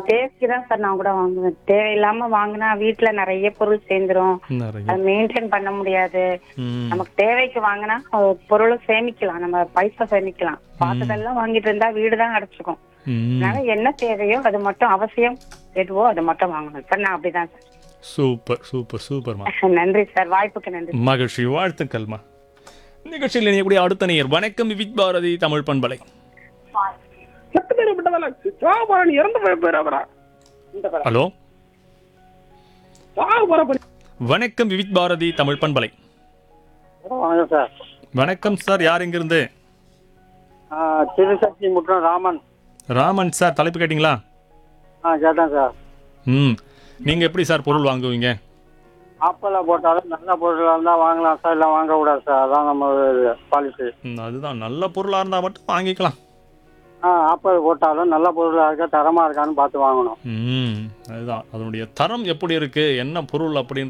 தேவைக்கு தான் சார் நான் கூட வாங்குவேன் தேவையில்லாம வாங்கினா வீட்டுல நிறைய பொருள் சேர்ந்துரும் நிறைய அது மெயின்டைன் பண்ண முடியாது ம் நமக்கு தேவைக்கு வாங்கினா பொருளை சேமிக்கலாம் நம்ம பைசா சேமிக்கலாம் பார்த்ததெல்லாம் வாங்கிட்டு இருந்தா வீடு தான் அடைச்சிக்கும் ம் அதனால என்ன தேவையோ அது மட்டும் அவசியம் எதுவோ அது மட்டும் வாங்கணும் சார் நான் அப்படிதான் சார் சூப்பர் சூப்பர் சூப்பர்மா நன்றி சார் வாய்ப்புக்கு நன்றி மகிழ்ச்சி வாழ்த்துக்கள்மா நிகழ்ச்சியில் இணையக்கூடிய அடுத்த நேயர் வணக்கம் விவித் பாரதி தமிழ் பண்பலை செத்து பேர் விட்டதால சாகுபோறான் இறந்து போய் பேர் அவரா இந்த பேரா ஹலோ சாகுபோற பண்ணி வணக்கம் விவித் பாரதி தமிழ் பண்பலை வணக்கம் சார் வணக்கம் சார் யார் இங்கிருந்து திருசக்தி முற்றம் ராமன் ராமன் சார் தலைப்பு கேட்டிங்களா ஆ கேட்டேன் சார் ம் நீங்கள் எப்படி சார் பொருள் வாங்குவீங்க ஆப்பிளில் போட்டாலும் நல்ல பொருளாக இருந்தால் வாங்கலாம் சார் இல்லை வாங்கக்கூடாது சார் அதான் நம்ம பாலிசி ம், அதுதான் நல்ல பொருளாக இருந்தால் மட்டும் வாங்கிக்கலாம் ஆ ஆப்பிள் போட்டாலும் நல்ல பொருளாக இருக்கா தரமாக இருக்கான்னு பார்த்து வாங்கணும் ம் அதுதான் அதனுடைய தரம் எப்படி இருக்குது என்ன பொருள் அப்படின்ற